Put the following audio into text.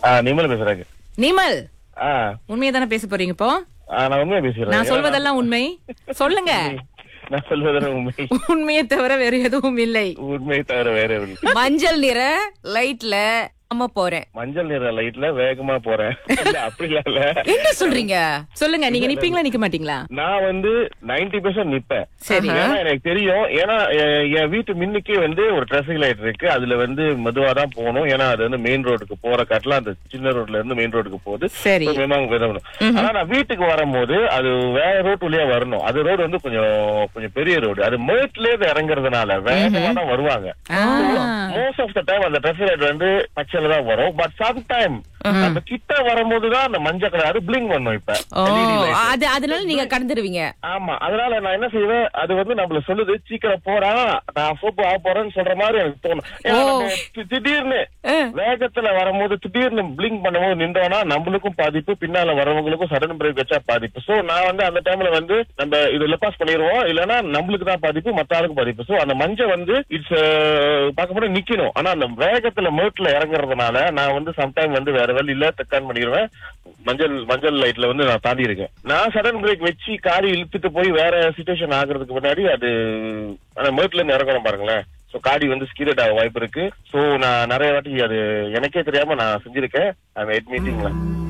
ஆ, நிமல் பேசுறாங்க நிமல் ஆ உண்மையை தானே பேச போறீங்க இப்போ ஆ, நான் உண்மையா பேசுறேன் நான் சொல்வதெல்லாம் உண்மை சொல்லுங்க நான் சொல்வதெல்லாம் உண்மை உண்மையை தவிர வேற எதுவும் இல்லை உண்மை தவிர வேற இல்லை மஞ்சள் நிற லைட்ல அம்மா போறேன் மஞ்சள் நிற லைட்ல வேகமா போறேன் இல்ல அப்படிலாம் இல்ல என்ன சொல்றீங்க சொல்லுங்க நீங்க நிப்பீங்களா நிக்க மாட்டீங்களா நான் வந்து 90% பெர்சென்ட் நிப்பேன் சரி. ஏன்னா எனக்கு தெரியும் ஏன்னா எ- என் வீட்டு மின்னுக்கே வந்து ஒரு டிராபிக் லைட் இருக்கு அதுல வந்து மெதுவா தான் போகணும் ஏன்னா அது வந்து மெயின் ரோடுக்கு போற காட்டுல அந்த சின்ன ரோட்ல இருந்து மெயின் ரோடுக்கு போகுது சரி. So, வேகமா விடணும். ஆனா நான் வீட்டுக்கு வரும்போது அது வேற ரோட் வழியா வரணும் அது ரோடு வந்து கொஞ்சம் கொஞ்சம் பெரிய ரோடு அது மேட்ல இருந்து இறங்குறதுனால வேகமா தான் வருவாங்க ஆ. மோஸ்ட் ஆஃப் த டைம் அந்த டிராபிக் லைட் வந்து பச்சையில தான் வரும் பட் சம் டைம் நம்ம கிட்ட வரும்போது தான் அந்த மஞ்சள் கலர் அது பிளிங் பண்ணும் இப்ப ஓ LED light. அது அதனால நீங்க கடந்துருவீங்க ஆமா அதனால நான் என்ன செய்வேன் அது வந்து நம்மள சொல்லுது சீக்கிரம் போறான் நான் சோப்பு ஆக போறேன்னு சொல்ற மாதிரி எனக்கு தோணும் ஏன்னா நம்ம தி- திடீர்னு வேகத்துல வரும்போது திடீர்னு பிளிங்க் பண்ணும்போது நின்றோம்னா நம்மளுக்கும் பாதிப்பு பின்னால வரவங்களுக்கும் சடன் பிரேக் வச்சா பாதிப்பு சோ நான் வந்து அந்த டைம்ல வந்து நம்ம இது லெப்பாஸ் பண்ணிடுவோம் இல்லைன்னா நம்மளுக்கு தான் பாதிப்பு மத்த ஆளுக்கும் பாதிப்பு சோ அந்த மஞ்சள் வந்து இட்ஸ் பார்க்கும்போது நிக்கணும் ஆனா அந்த வேகத்துல மேட்ல இறங்குறதுனால நான் வந்து சம்டைம் வந்து வேற வழி இல்ல தக்கான் பண்ணிடுவேன் மஞ்சள் மஞ்சள் லைட்ல வந்து நான் தாண்டி இருக்கேன் நான் சடன் பிரேக் வச்சு காரி இழுத்துட்டு போய் வேற சுச்சுவேஷன் ஆகுறதுக்கு முன்னாடி அது அந்த மேட்ல இருந்து இறங்கணும் பாருங்களேன் சோ காடி வந்து ஸ்கீரட் ஆக வாய்ப்பு இருக்கு சோ நான் நிறைய வாட்டி அது எனக்கே தெரியாம நான் செஞ்சிருக்கேன் அந்த ஹெட் மீட்டிங்ல